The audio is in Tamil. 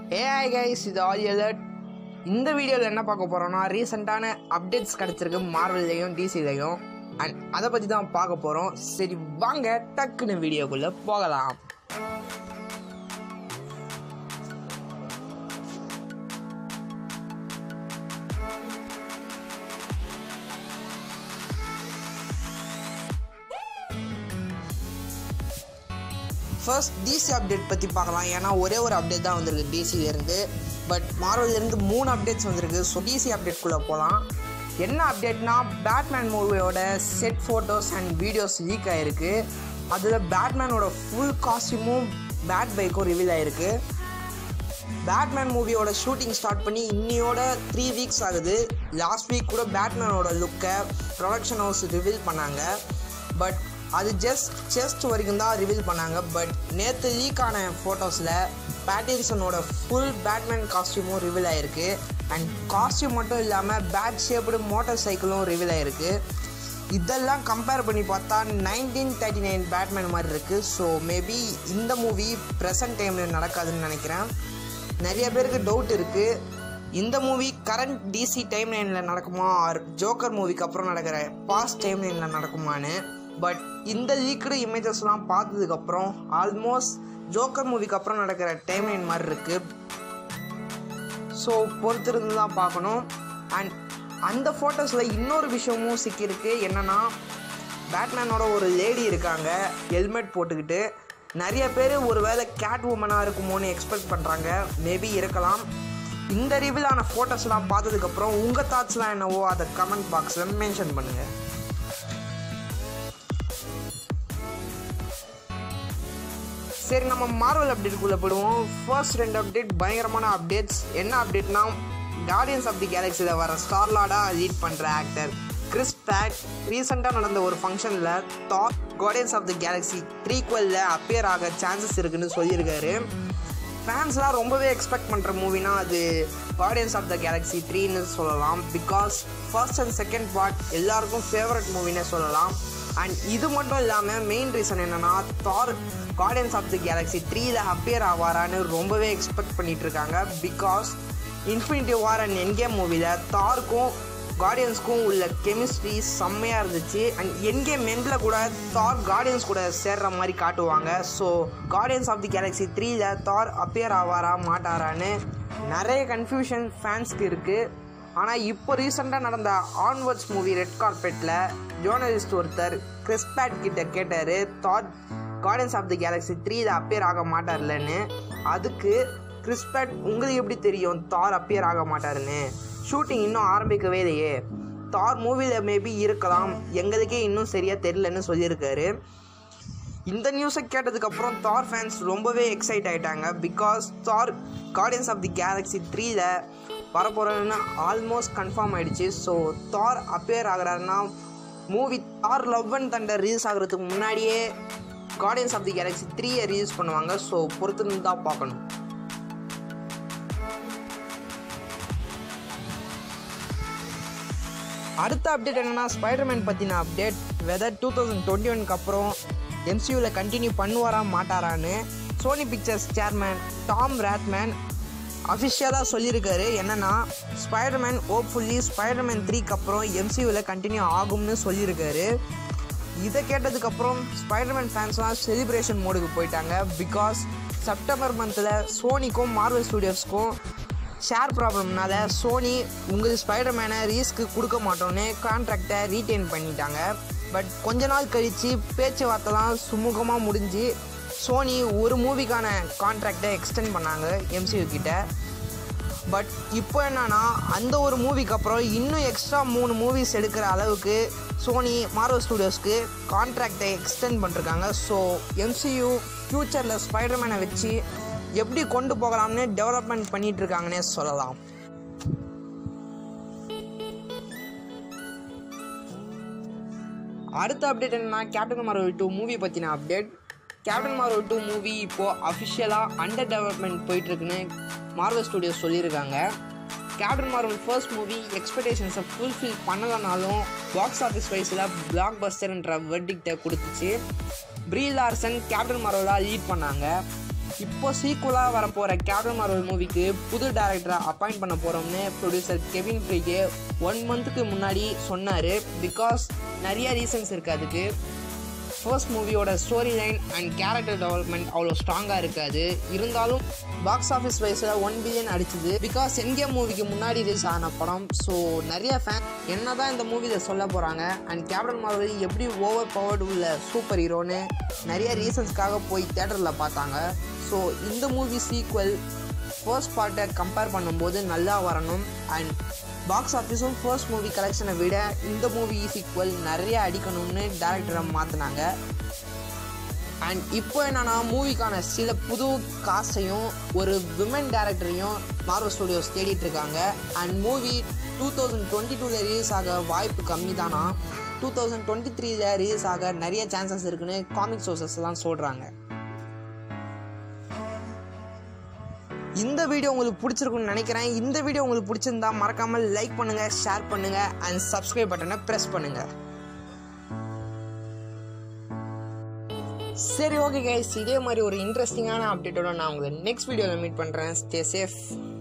ஏஐ கைஸ் இது ஆல் அலர்ட் இந்த வீடியோவில் என்ன பார்க்க போகிறோம்னா ரீசெண்டான அப்டேட்ஸ் கிடச்சிருக்கு மார்வல்லையும் டிசிலையும் அண்ட் அதை பற்றி தான் பார்க்க போகிறோம் சரி வாங்க டக்குன்னு வீடியோக்குள்ளே போகலாம் ஃபர்ஸ்ட் டிசி அப்டேட் பற்றி பார்க்கலாம் ஏன்னா ஒரே ஒரு அப்டேட் தான் வந்திருக்கு டிசிலேருந்து பட் மார்வல்லேருந்து மூணு அப்டேட்ஸ் வந்திருக்கு ஸோ டிசி அப்டேட்குள்ளே போகலாம் என்ன அப்டேட்னா பேட்மேன் மூவியோட set photos and videos leak ஆகிருக்கு அதில் பேட்மேனோட ஃபுல் காஸ்டியூமும் பேட் பைக்கும் ரிவீல் ஆகிருக்கு பேட்மேன் மூவியோட ஷூட்டிங் ஸ்டார்ட் பண்ணி இன்னியோட த்ரீ வீக்ஸ் ஆகுது லாஸ்ட் வீக் கூட பேட்மேனோட லுக்கை ப்ரொடக்ஷன் ஹவுஸ் ரிவீல் பண்ணாங்க பட் அது ஜஸ்ட் செஸ்ட் வரைக்கும் தான் ரிவீல் பண்ணாங்க பட் நேற்று லீக் ஆன ஃபோட்டோஸில் பேட்டின்சனோட ஃபுல் பேட்மேன் காஸ்டியூமும் ரிவீல் ஆகிருக்கு அண்ட் காஸ்டியூம் மட்டும் இல்லாமல் பேட் ஷேப்டு மோட்டார் சைக்கிளும் ரிவீல் ஆகிருக்கு இதெல்லாம் கம்பேர் பண்ணி பார்த்தா நைன்டீன் தேர்ட்டி நைன் பேட்மேன் மாதிரி இருக்குது ஸோ மேபி இந்த மூவி ப்ரெசன்ட் டைமில் நடக்காதுன்னு நினைக்கிறேன் நிறைய பேருக்கு டவுட் இருக்குது இந்த மூவி கரண்ட் டிசி டைம் லைனில் நடக்குமா ஆர் ஜோக்கர் மூவிக்கு அப்புறம் நடக்கிற பாஸ்ட் டைம் லைனில் நடக்குமான்னு பட் இந்த லீக்டு இமேஜஸ்லாம் பார்த்ததுக்கப்புறம் ஆல்மோஸ்ட் ஜோக்கர் மூவிக்கு அப்புறம் நடக்கிற டைம் லைன் மாதிரி இருக்குது ஸோ பொறுத்திருந்து தான் பார்க்கணும் அண்ட் அந்த ஃபோட்டோஸில் இன்னொரு விஷயமும் சிக்கியிருக்கு என்னென்னா பேட்மேனோட ஒரு லேடி இருக்காங்க ஹெல்மெட் போட்டுக்கிட்டு நிறைய பேர் ஒருவேளை கேட் உமனாக இருக்குமோன்னு எக்ஸ்பெக்ட் பண்ணுறாங்க மேபி இருக்கலாம் இந்த ரிவீலான ஃபோட்டோஸ்லாம் பார்த்ததுக்கப்புறம் உங்கள் தாட்ஸ்லாம் என்னவோ அதை கமெண்ட் பாக்ஸில் மென்ஷன் பண்ணுங்கள் சரி நம்ம மார்வல் அப்டேட்டுக்குள்ளே போயிடுவோம் ஃபர்ஸ்ட் ரெண்டு அப்டேட் பயங்கரமான அப்டேட்ஸ் என்ன அப்டேட்னா கார்டியன்ஸ் ஆஃப் தி கேலக்ஸியில் வர ஸ்டார்லாடாக லீட் பண்ணுற ஆக்டர் கிறிஸ் பேக் ரீசெண்டாக நடந்த ஒரு ஃபங்க்ஷனில் Thor Guardians of the Galaxy த்ரீக்வலில் அப்பியர் ஆக சான்சஸ் இருக்குன்னு சொல்லியிருக்காரு ஃபேன்ஸ்லாம் ரொம்பவே எக்ஸ்பெக்ட் பண்ணுற மூவினா அது கார்டியன்ஸ் ஆஃப் த கேலக்ஸி த்ரீன்னு சொல்லலாம் because first and second part எல்லாருக்கும் ஃபேவரட் மூவினே சொல்லலாம் அண்ட் இது மட்டும் இல்லாமல் மெயின் ரீசன் என்னென்னா Thor Guardians of the Galaxy த்ரீல அப்பியர் ஆவாரான்னு ரொம்பவே எக்ஸ்பெக்ட் பண்ணிட்டு இருக்காங்க because infinity war and Endgame மூவியில் தாருக்கும் கார்டியன்ஸ்க்கும் உள்ள கெமிஸ்ட்ரி செம்மையாக இருந்துச்சு அண்ட் என்கே மெண்டில் கூட தார் கார்டியன்ஸ் கூட சேர்ற மாதிரி காட்டுவாங்க so Guardians of the Galaxy த்ரீல தார் அப்பியர் ஆவாரா மாட்டாரான்னு நிறைய கன்ஃபியூஷன் ஃபேன்ஸ்க்கு இருக்குது ஆனால் இப்போ ரீசெண்டாக நடந்த ஆன்வர்ட்ஸ் மூவி ரெட் கார்பெட்டில் ஜேர்னலிஸ்ட் ஒருத்தர் கிறிஸ்பேட் கிட்ட கேட்டார் that Guardians of the Galaxy த்ரீல அப்பியர் ஆக மாட்டார்லன்னு அதுக்கு கிறிஸ்பேட் உங்களுக்கு எப்படி தெரியும் தார் அப்பியர் ஆக மாட்டாருன்னு ஷூட்டிங் இன்னும் ஆரம்பிக்கவே இல்லையே தார் மூவியில் மேபி இருக்கலாம் எங்களுக்கே இன்னும் சரியாக தெரிலன்னு சொல்லியிருக்காரு இந்த நியூஸை கேட்டதுக்கப்புறம் தார் ஃபேன்ஸ் ரொம்பவே எக்ஸைட் ஆகிட்டாங்க பிகாஸ் தார் கார்டியன்ஸ் ஆஃப் தி கேலக்ஸி த்ரீல வரப்போகிறேன்னு ஆல்மோஸ்ட் கன்ஃபார்ம் ஆகிடுச்சு ஸோ தார் அப்பியர் ஆகிறாருன்னா movie Thor Love and Thunder release ஆகிறதுக்கு முன்னாடியே கார்டியன்ஸ் ஆஃப் தி கேலக்ஸி த்ரீயை ரிலீஸ் பண்ணுவாங்க ஸோ பொறுத்து தான் பார்க்கணும் அடுத்த அப்டேட் என்னென்னா ஸ்பைடர்மேன் பற்றின update whether two thousand twenty ஒனுக்கு அப்புறம் எம்சியூவில் கண்டினியூ பண்ணுவாரா மாட்டாரான்னு Sony Pictures chairman Tom Rothman அஃபிஷியலாக சொல்லியிருக்காரு என்னென்னா ஸ்பைடர்மேன் ஹோப்ஃபுல்லி ஸ்பைடர்மேன் த்ரீக்கு அப்புறம் எம்சியூவில் கண்டினியூ ஆகும்னு சொல்லியிருக்காரு இதை கேட்டதுக்கப்புறம் ஸ்பைடர்மேன் ஃபேன்ஸ்லாம் செலிப்ரேஷன் மோடுக்கு போயிட்டாங்க பிகாஸ் செப்டம்பர் மந்தில் சோனிக்கும் மார்வல் ஸ்டூடியோஸ்க்கும் ஷேர் ப்ராப்ளம்னால சோனி உங்கள் ஸ்பைடர்மேனை ரீஸ்க்கு கொடுக்க மாட்டோன்னு கான்ட்ராக்டை ரீட்டைன் பண்ணிட்டாங்க பட் கொஞ்ச நாள் கழித்து பேச்சுவார்த்தைலாம் சுமூகமாக முடிஞ்சு சோனி ஒரு மூவிக்கான கான்ட்ராக்டை எக்ஸ்டெண்ட் பண்ணாங்க எம்சியூ கிட்ட பட் இப்போ என்னன்னா அந்த ஒரு மூவிக்கு அப்புறம் இன்னும் எக்ஸ்ட்ரா மூணு மூவிஸ் எடுக்கிற அளவுக்கு சோனி மார்வல் ஸ்டூடியோஸ்க்கு கான்ட்ராக்டை எக்ஸ்டெண்ட் பண்ணிருக்காங்க ஸோ எம்சியூ ஃப்யூச்சரில் ஸ்பைடர்மேனை வச்சு எப்படி கொண்டு போகலாம்னு டெவலப்மெண்ட் பண்ணிட்டு இருக்காங்கன்னே சொல்லலாம் அடுத்த அப்டேட் என்னன்னா கேப்டன் மார்வல் டூ மூவி பற்றின update Captain Marvel two movie இப்போது அஃபிஷியலாக அண்டர் டெவலப்மெண்ட் போயிட்டுருக்குன்னு மார்வல் ஸ்டுடியோஸ் சொல்லியிருக்காங்க கேப்டன் மார்வல் ஃபர்ஸ்ட் மூவி எக்ஸ்பெக்டேஷன்ஸை ஃபுல்ஃபில் பண்ணலனாலும் பாக்ஸ் ஆஃபீஸ் வைஸில் பிளாக் பஸ்டர்ன்ற வெர்டிக்டை கொடுத்துச்சு ப்ரீ லார்சன் கேப்டன் மார்வலாக லீட் பண்ணாங்க இப்போ சீக்குவலாக வரப்போகிற கேப்டன் மார்வல் மூவிக்கு புது டேரக்டரை அப்பாயிண்ட் பண்ண போகிறோம்னு ப்ரொடியூசர் கெவின் ஃப்ரீகே ஒன் மந்த்துக்கு முன்னாடி சொன்னார் பிகாஸ் நிறைய ரீசன்ஸ் இருக்குது அதுக்கு ஃபர்ஸ்ட் மூவியோட story line and character development அவ்வளோ ஸ்ட்ராங்காக இருக்காது இருந்தாலும் பாக்ஸ் ஆஃபீஸ் வைஸில் ஒன் பில்லியன் அடிச்சுது பிகாஸ் என்கே மூவிக்கு முன்னாடி ரிலீஸ் ஆன படம் ஸோ நிறைய ஃபேன் என்ன தான் இந்த மூவியில் சொல்ல போகிறாங்க அண்ட் கேப்டன் மார்வல் எப்படி ஓவர் பவர்டு உள்ள சூப்பர் ஹீரோன்னு நிறைய ரீசன்ஸ்க்காக போய் தேட்டரில் பார்த்தாங்க ஸோ இந்த மூவி சீக்வல் ஃபர்ஸ்ட் பார்ட்டை கம்பேர் பண்ணும்போது நல்லா வரணும் அண்ட் பாக்ஸ் ஆஃபீஸும் ஃபர்ஸ்ட் மூவி கலெக்ஷனை விட இந்த மூவி சீக்வல் நிறைய அடிக்கணும்னு டேரக்டரை மாற்றினாங்க அண்ட் இப்போ என்னன்னா மூவிக்கான சில புது காசையும் ஒரு விமன் டேரக்டரையும் மார்வல் ஸ்டுடியோஸ் தேடிட்டு இருக்காங்க and movie two thousand twenty டூவில் ரிலீஸ் ஆக வாய்ப்பு கம்மி தானா டூ தௌசண்ட் டுவெண்ட்டி த்ரீல ரிலீஸ் ஆக நிறைய சான்சஸ் இருக்குன்னு காமிக் சோர்சஸ் எல்லாம் சொல்கிறாங்க இந்த வீடியோ உங்களுக்கு பிடிச்சிருக்குன்னு நினைக்கிறேன் இந்த வீடியோ உங்களுக்கு பிடிச்சிருந்தா மறக்காமல் லைக் பண்ணுங்க ஷேர் பண்ணுங்க அண்ட் சப்ஸ்கிரைப் பட்டனை ப்ரெஸ் பண்ணுங்க சரி ஓகே கைஸ் இதே மாதிரி ஒரு இன்ட்ரெஸ்டிங்கான அப்டேட்டோட நான் உங்களை நெக்ஸ்ட் வீடியோவில் மீட் பண்ணுறேன் ஸ்டே சேஃப்